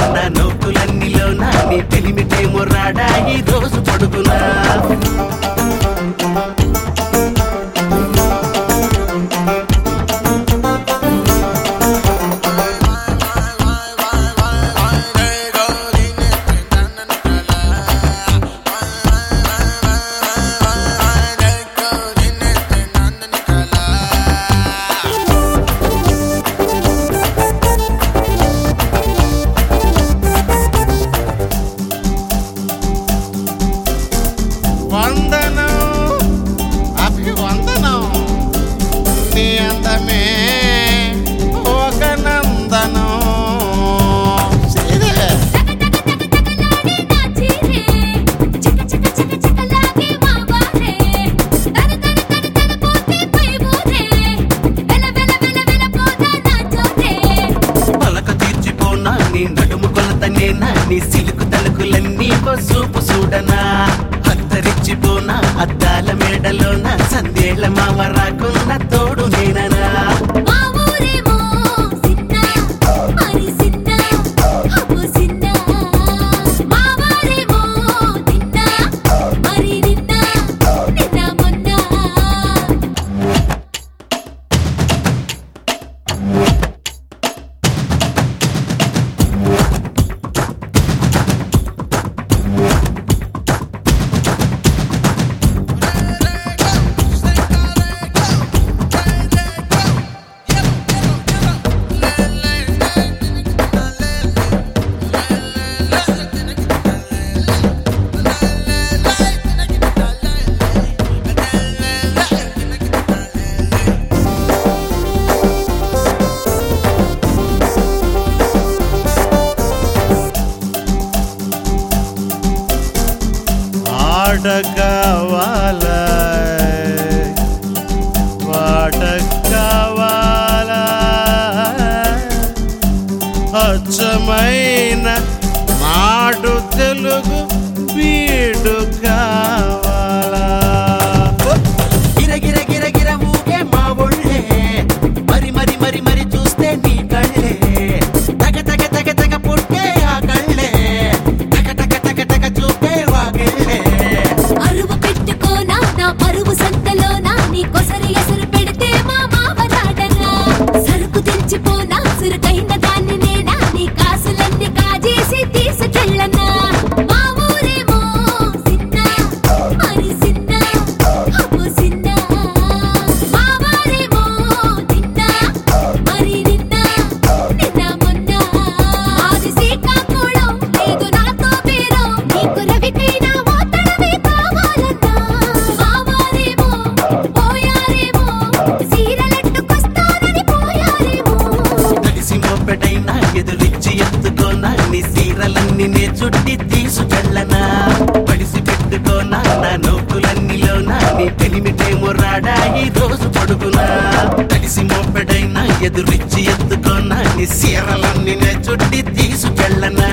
నా నోకులన్నీలోన నీ పెనిమిటేమో రాడా ఈ రోజు పడుకునా వందనం అభివందనం నీ అందమే ఒక నందనం శ్రీదేవి నా చీరే చిక చిక చిక చికలాగే మావారే తన తన తన తన పోతే పై ఊరే వెల వెల వెల వెల పోతా నా చోరే పలక తీర్చిపోనా నీ నడుము కొలతనేనా నీ సిలుకు తలుకులన్నీ సూపు చూడనా అత్తరిచ్చిపోనా అద్దాల మేడలోన సందేళ్ల మామ రాకున్న తోడు నేననా మా ఊరేమో సిన్న మరి సిన్న అబ్బో సిన్న మా వారేమో నిన్న మరి నిన్న నిన్న మొన్న ఆట కావాలా పాట కావాలా అచ్చమైన నాటు తెలుగు బీడు కావాలా గిర గిర గిర గిర ఊగే మా ఒళ్ళే మరి మరి మరి మరి చూస్తే నీ కళ్ళే తగ తగ తగ తగ పుట్టే ఆ కళ్ళే టక టక టక టక చూపే వాగిళ్ళే అరువు పెట్టుకోనా నా పరువు సంతలోనా నీ కొసరి ఎసరు పెడితే మా మామ రాడనా సరుకు తెచ్చిపోనా సురుకైన దాన్ని నేనా నీ కాసులన్నీ కాజేసి తీసుకెళ్ళనా మా ఊరేమో సిన్న మరి సిన్న అబ్బో సిన్న మా వారేమో నిన్న మరి నిన్న నిన్న మొన్న ఆది శ్రీకాకుళం లేదు నాతో పేరు నీకు రవికైనా ఓతడమే కావాలన్నా మా వారేమో పోయారేమో సీరలెట్టుకొస్తానని పోయారేమో తడిసి మోపెడైనా ఎదురిచ్చి ఎత్తుకోనా నీ సీరలన్నీ నే చుట్టి తీసుకెళ్ళనా పడిసి పెట్టుకోనా నా నోకులన్నీలోనా నీ పెనిమిటేమో రాడా ఈ రోజు పడుకునా తడిసి మోపెడైనా ఎదురిచ్చి ఎత్తుకోనా నీ సీరలన్నీ నే చుట్టి తీసుకెళ్ళనా